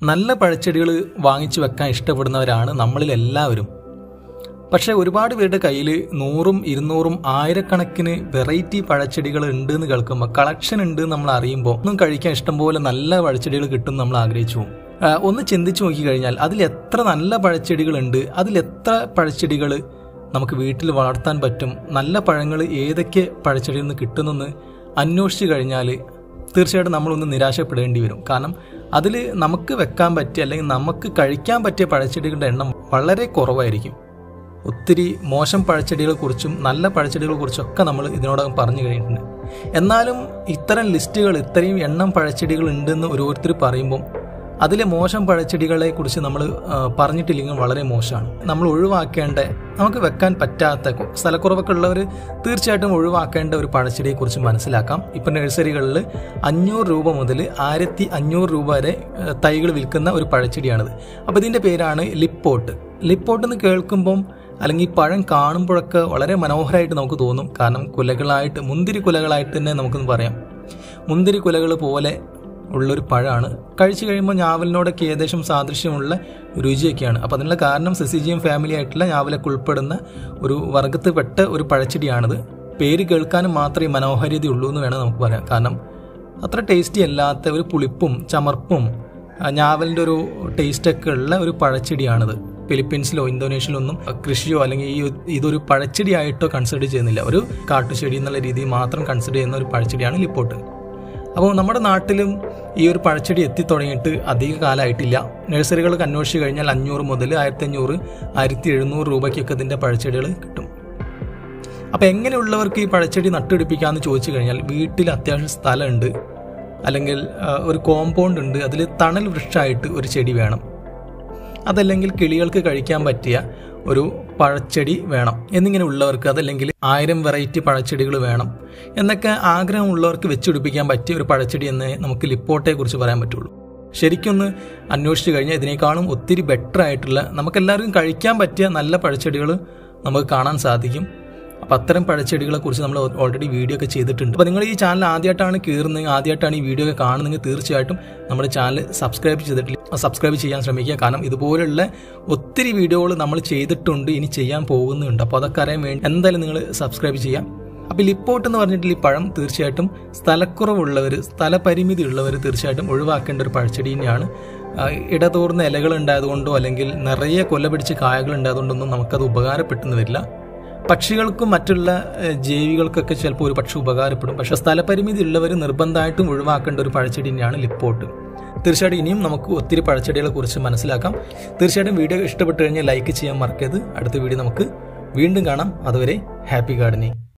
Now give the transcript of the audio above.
നല്ല പഴച്ചെടികൾ വാങ്ങിച്ചു വെക്കാൻ ഇഷ്ടപ്പെടുന്നവരാണ് നമ്മളിൽ എല്ലാവരും പക്ഷേ ഒരുപാട് പേരുടെ കയ്യിൽ നൂറും ഇരുന്നൂറും ആയിരക്കണക്കിന് വെറൈറ്റി പഴച്ചെടികൾ ഉണ്ട് എന്ന് കേൾക്കുമ്പോൾ കളക്ഷൻ ഉണ്ട് എന്ന് നമ്മൾ അറിയുമ്പോൾ ഒന്നും കഴിക്കാൻ ഇഷ്ടംപോലെ നല്ല പഴച്ചെടികൾ കിട്ടും നമ്മൾ ആഗ്രഹിച്ചു പോകും ആ, ഒന്ന് ചിന്തിച്ചു നോക്കിക്കഴിഞ്ഞാൽ അതിൽ എത്ര നല്ല പഴച്ചെടികളുണ്ട് അതിൽ എത്ര പഴച്ചെടികൾ നമുക്ക് വീട്ടിൽ വളർത്താൻ പറ്റും നല്ല പഴങ്ങൾ ഏതൊക്കെ പഴച്ചെടിയിൽ നിന്ന് കിട്ടുന്നെന്ന് അന്വേഷിച്ച് കഴിഞ്ഞാൽ തീർച്ചയായിട്ടും നമ്മളൊന്ന് നിരാശപ്പെടേണ്ടി വരും കാരണം അതിൽ നമുക്ക് വെക്കാൻ പറ്റിയ അല്ലെങ്കിൽ നമുക്ക് കഴിക്കാൻ പറ്റിയ പഴച്ചെടികളുടെ എണ്ണം വളരെ കുറവായിരിക്കും ഒത്തിരി മോശം പഴച്ചെടികളെ കുറിച്ചും നല്ല പഴച്ചെടികളെ കുറിച്ചൊക്കെ നമ്മൾ ഇതിനോടകം പറഞ്ഞു കഴിഞ്ഞിട്ടുണ്ട് എന്നാലും ഇത്തരം ലിസ്റ്റുകൾ ഇത്രയും എണ്ണം പഴച്ചെടികൾ ഉണ്ടെന്ന് ഓരോരുത്തർ പറയുമ്പം അതിലെ മോശം പഴച്ചെടികളെ കുറിച്ച് നമ്മൾ പറഞ്ഞിട്ടില്ലെങ്കിൽ വളരെ മോശമാണ് നമ്മൾ ഒഴിവാക്കേണ്ട നമുക്ക് വെക്കാൻ പറ്റാത്ത കൊ- സ്ഥലക്കുറവൊക്കെ ഉള്ളവർ തീർച്ചയായിട്ടും ഒഴിവാക്കേണ്ട ഒരു പഴച്ചെടിയെ കുറിച്ച് മനസ്സിലാക്കാം ഇപ്പം നഴ്സറികളിൽ അഞ്ഞൂറ് രൂപ മുതൽ ആയിരത്തി അഞ്ഞൂറ് രൂപ വരെ ഏഹ്, തൈകൾ വിൽക്കുന്ന ഒരു പഴച്ചെടിയാണിത് അപ്പോൾ ഇതിൻ്റെ പേരാണ് ലിപ്പോട്ട് ലിപ്പോട്ട് എന്ന് കേൾക്കുമ്പം അല്ലെങ്കിൽ ഈ പഴം കാണുമ്പോഴൊക്കെ വളരെ മനോഹരമായിട്ട് നമുക്ക് തോന്നും കാരണം കുലകളായിട്ട് മുന്തിരി കുലകളായിട്ട് തന്നെ നമുക്കൊന്ന് പറയാം മുന്തിരി കുലകൾ പോലെ ഉള്ളൊരു പഴമാണ് കഴിച്ചു കഴിയുമ്പോൾ ഞാവലിനോടൊക്കെ ഏകദേശം സാദൃശ്യമുള്ള രുചിയൊക്കെയാണ് അപ്പോൾ അതിനുള്ള കാരണം സെസിജിയം ഫാമിലി ആയിട്ടുള്ള ഞാവലൊക്കെ ഉൾപ്പെടുന്ന ഒരു വർഗത്തിൽപ്പെട്ട ഒരു പഴച്ചെടിയാണിത് പേര് കേൾക്കാനും മാത്രമേ മനോഹാരിതയുള്ളൂ എന്ന് വേണം നമുക്ക് പറയാം കാരണം അത്ര ടേസ്റ്റി അല്ലാത്ത ഒരു പുളിപ്പും ചമർപ്പും ആ, ഞാവലിൻ്റെ ഒരു ടേസ്റ്റൊക്കെ ഉള്ള ഒരു പഴച്ചെടിയാണിത് ഫിലിപ്പീൻസിലോ ഇന്തോനേഷ്യയിലോ ഒന്നും കൃഷിയോ അല്ലെങ്കിൽ ഈ ഇതൊരു പഴച്ചെടിയായിട്ടോ കൺസിഡർ ചെയ്യുന്നില്ല ഒരു കാട്ടുചെടി എന്നുള്ള രീതിയിൽ മാത്രം കൺസിഡർ ചെയ്യുന്ന ഒരു പഴച്ചെടിയാണ് ലിപ്പോട്ട് അപ്പോൾ നമ്മുടെ നാട്ടിലും ഈ ഒരു പഴച്ചെടി എത്തിത്തുടങ്ങിയിട്ട് അധിക കാലമായിട്ടില്ല നഴ്സറികളൊക്കെ അന്വേഷിച്ച് കഴിഞ്ഞാൽ അഞ്ഞൂറ് മുതൽ ആയിരത്തി അഞ്ഞൂറ് ആയിരത്തി എഴുന്നൂറ് രൂപയ്ക്കൊക്കെ ഇതിൻ്റെ പഴച്ചെടികൾ കിട്ടും അപ്പോൾ എങ്ങനെയുള്ളവർക്ക് ഈ പഴച്ചെടി നട്ടുപിടിപ്പിക്കാമെന്ന് ചോദിച്ചു കഴിഞ്ഞാൽ വീട്ടിൽ അത്യാവശ്യം സ്ഥലമുണ്ട് അല്ലെങ്കിൽ ആ, ഒരു കോമ്പൗണ്ട് ഉണ്ട് അതിൽ തണൽ വൃക്ഷമായിട്ട് ഒരു ചെടി വേണം അതല്ലെങ്കിൽ കിളികൾക്ക് കഴിക്കാൻ പറ്റിയ ഒരു പഴച്ചെടി വേണം എന്നിങ്ങനെ ഉള്ളവർക്ക് അതല്ലെങ്കിൽ ആയിരം വെറൈറ്റി പഴച്ചെടികൾ വേണം എന്നൊക്കെ ആഗ്രഹമുള്ളവർക്ക് വെച്ചുപിടിപ്പിക്കാൻ പറ്റിയ ഒരു പഴച്ചെടി എന്ന് നമുക്ക് ലിപ്പോട്ടെ കുറിച്ച് പറയാൻ പറ്റുള്ളൂ ശരിക്കൊന്ന് അന്വേഷിച്ച് കഴിഞ്ഞാൽ ഇതിനേക്കാളും ഒത്തിരി ബെറ്റർ ആയിട്ടുള്ള നമുക്കെല്ലാവർക്കും കഴിക്കാൻ പറ്റിയ നല്ല പഴച്ചെടികൾ നമുക്ക് കാണാൻ സാധിക്കും അപ്പോൾ അത്തരം പഴച്ചെടികളെ കുറിച്ച് നമ്മൾ ഓൾറെഡി വീഡിയോ ഒക്കെ ചെയ്തിട്ടുണ്ട് അപ്പോൾ നിങ്ങൾ ഈ ചാനൽ ആദ്യമായിട്ടാണ് കയറുന്നത് ആദ്യമായിട്ടാണ് ഈ വീഡിയോ ഒക്കെ കാണുന്നെങ്കിൽ തീർച്ചയായിട്ടും നമ്മുടെ ചാനൽ സബ്സ്ക്രൈബ് ചെയ്തിട്ടില്ല സബ്സ്ക്രൈബ് ചെയ്യാൻ ശ്രമിക്കുക കാരണം ഇതുപോലുള്ള ഒത്തിരി വീഡിയോകൾ നമ്മൾ ചെയ്തിട്ടുണ്ട് ഇനി ചെയ്യാൻ പോകുന്നുണ്ട് അപ്പോൾ അതൊക്കെ അറിയാൻ വേണ്ടി എന്തായാലും നിങ്ങൾ സബ്സ്ക്രൈബ് ചെയ്യാം അപ്പോൾ ലിപ്പോട്ട് എന്ന് പറഞ്ഞിട്ടുള്ള ഈ പഴം തീർച്ചയായിട്ടും സ്ഥലക്കുറവുള്ളവർ സ്ഥലപരിമിതി ഉള്ളവർ തീർച്ചയായിട്ടും ഒഴിവാക്കേണ്ട ഒരു പഴച്ചെടി തന്നെയാണ് ആ, ഇടതൂർന്ന ഇലകൾ ഉണ്ടായതുകൊണ്ടോ അല്ലെങ്കിൽ നിറയെ കൊല പിടിച്ച് കായകൾ ഉണ്ടായതുകൊണ്ടൊന്നും നമുക്കത് ഉപകാരപ്പെട്ടെന്ന് വരില്ല പക്ഷികൾക്കും മറ്റുള്ള ഏഹ്, ജീവികൾക്കൊക്കെ ചിലപ്പോൾ ഒരു പക്ഷെ ഉപകാരപ്പെടും പക്ഷെ സ്ഥലപരിമിതി ഉള്ളവർ നിർബന്ധമായിട്ടും ഒഴിവാക്കേണ്ട ഒരു പഴച്ചെടി തന്നെയാണ് ലിപ്പോട്ട് തീർച്ചയായിട്ടും ഇനിയും നമുക്ക് ഒത്തിരി പഴച്ചെടികളെ കുറിച്ച് മനസ്സിലാക്കാം തീർച്ചയായിട്ടും വീഡിയോ ഇഷ്ടപ്പെട്ടു കഴിഞ്ഞാൽ ലൈക്ക് ചെയ്യാൻ മറക്കരുത് അടുത്ത വീഡിയോ നമുക്ക് വീണ്ടും കാണാം അതുവരെ ഹാപ്പി ഗാർഡനിങ്